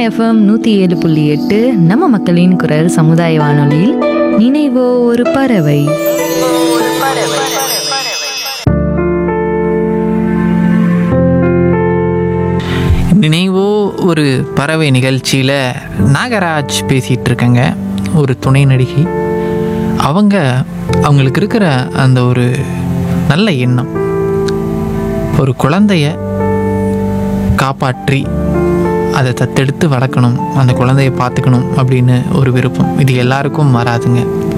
FM நூற்றி ஏழு புள்ளி எட்டு நம்ம மக்களின் குரல் சமுதாய வானொலியில் நினைவோ ஒரு பறவை நினைவோ ஒரு பறவை நிகழ்ச்சியில் நாகராஜ் பேசிகிட்டு இருக்கேங்க ஒரு துணை நடிகை அவங்க அவங்களுக்கு இருக்கிற அந்த ஒரு நல்ல எண்ணம் ஒரு குழந்தைய காப்பாற்றி அதை தத்தெடுத்து வளர்க்கணும் அந்த குழந்தைய பார்த்துக்கணும் அப்படின்னு ஒரு விருப்பம் இது எல்லாருக்கும் வராதுங்க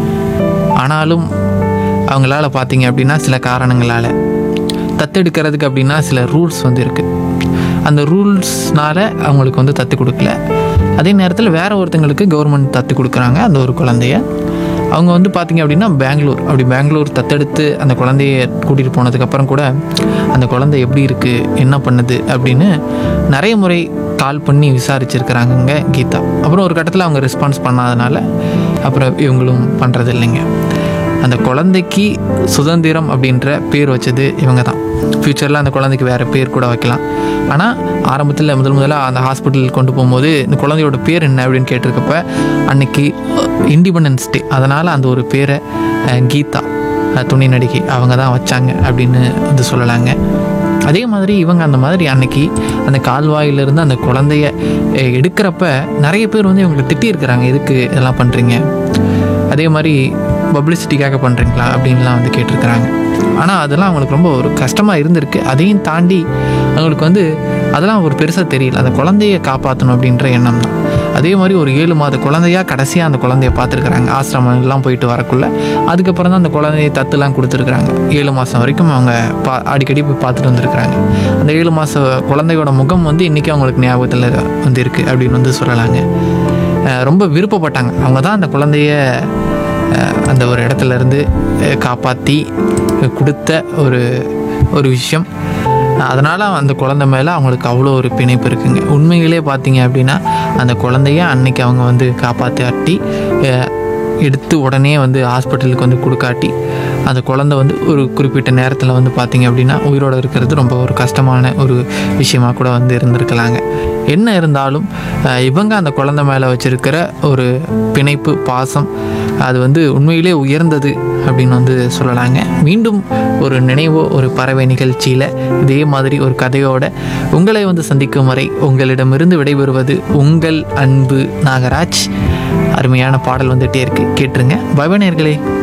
ஆனாலும் அவங்களால பார்த்தீங்க அப்படின்னா சில காரணங்களால் தத்தெடுக்கிறதுக்கு அப்படின்னா சில ரூல்ஸ் வந்து இருக்குது அந்த ரூல்ஸ்னால அவங்களுக்கு வந்து தத்து கொடுக்கல அதே நேரத்தில் வேற ஒருத்தங்களுக்கு கவர்மெண்ட் தத்து கொடுக்குறாங்க அந்த ஒரு குழந்தைய அவங்க வந்து பார்த்தீங்க அப்படின்னா பெங்களூர் அப்படி பெங்களூர் தத்தெடுத்து அந்த குழந்தைய கூட்டிகிட்டு போனதுக்கப்புறம் கூட அந்த குழந்தை எப்படி இருக்குது என்ன பண்ணுது அப்படின்னு நிறைய முறை கால் பண்ணி விசாரிச்சிருக்கிறாங்கங்க கீதா அப்புறம் ஒரு கட்டத்தில் அவங்க ரெஸ்பான்ஸ் பண்ணாதனால அப்புறம் இவங்களும் பண்ணுறது இல்லைங்க அந்த குழந்தைக்கு சுதந்திரம் அப்படின்ற பேர் வச்சது இவங்க தான் ஃப்யூச்சரில் அந்த குழந்தைக்கு வேறு பேர் கூட வைக்கலாம் ஆனால் ஆரம்பத்தில் முதல் முதலாக அந்த ஹாஸ்பிட்டல் கொண்டு போகும்போது இந்த குழந்தையோட பேர் என்ன அப்படின்னு கேட்டிருக்கப்ப அன்னைக்கு இண்டிபெண்டன்ஸ் டே அதனால் அந்த ஒரு பேரை அஹ், கீதா அஹ், துணை நடிகை அவங்க தான் வச்சாங்க அப்படின்னு வந்து சொல்லலாங்க அதே மாதிரி இவங்க அந்த மாதிரி அன்னைக்கு அந்த கால்வாயிலிருந்து அந்த குழந்தைய அஹ், எடுக்கிறப்ப நிறைய பேர் வந்து இவங்களை திட்டியிருக்கிறாங்க எதுக்கு இதெல்லாம் பண்ணுறீங்க அதே மாதிரி பப்ளிசிட்டிக்காக பண்ணுறீங்களா அப்படின்லாம் வந்து கேட்டிருக்கிறாங்க ஆனால் அதெல்லாம் அவங்களுக்கு ரொம்ப ஒரு கஷ்டமாக இருந்திருக்கு அதையும் தாண்டி அவங்களுக்கு வந்து அதெல்லாம் ஒரு பெருசாக தெரியல அந்த குழந்தைய காப்பாற்றணும் அப்படின்ற எண்ணம் தான் அதே மாதிரி ஒரு ஏழு மாத குழந்தையா கடைசியாக அந்த குழந்தைய பார்த்துருக்குறாங்க ஆசிரமம் எல்லாம் போயிட்டு வரக்குள்ள அதுக்கப்புறம் தான் அந்த குழந்தைய தத்துலாம் கொடுத்துருக்குறாங்க ஏழு மாதம் வரைக்கும் அவங்க பா அடிக்கடி போய் பார்த்துட்டு வந்திருக்கிறாங்க அந்த ஏழு மாத குழந்தையோட முகம் வந்து இன்றைக்கி அவங்களுக்கு ஞாபகத்தில் வந்து இருக்குது அப்படின்னு வந்து சொல்லலாங்க அஹ் ரொம்ப விருப்பப்பட்டாங்க அவங்க தான் அந்த குழந்தைய அஹ் அந்த ஒரு இடத்துல இருந்து காப்பாற்றி கொடுத்த ஒரு ஒரு விஷயம் அதனால் அந்த குழந்தை மேலே அவங்களுக்கு அவ்வளோ ஒரு பிணைப்பு இருக்குங்க உண்மையிலே பார்த்தீங்க அப்படின்னா அந்த குழந்தைய அன்னைக்கு அவங்க வந்து காப்பாற்றி எடுத்து உடனே வந்து ஹாஸ்பிட்டலுக்கு வந்து கொடுக்காட்டி அந்த குழந்தை வந்து ஒரு குறிப்பிட்ட நேரத்தில் வந்து பார்த்தீங்க அப்படின்னா உயிரோடு இருக்கிறது ரொம்ப ஒரு கஷ்டமான ஒரு விஷயமா கூட வந்து இருந்திருக்கலாங்க என்ன இருந்தாலும் அஹ், இவங்க அந்த குழந்தை மேலே வச்சிருக்கிற ஒரு பிணைப்பு பாசம் அது வந்து உண்மையிலே உயர்ந்தது அப்படின்னு வந்து சொல்லலாங்க மீண்டும் ஒரு நினைவோ ஒரு பறவை நிகழ்ச்சியில் இதே மாதிரி ஒரு கதையோட உங்களை வந்து சந்திக்கும் வரை உங்களிடமிருந்து விடைபெறுவது உங்கள் அன்பு நாகராஜ் அருமையான பாடல் வந்துகிட்டே இருக்கு கேட்டுருங்க பவனேர்களே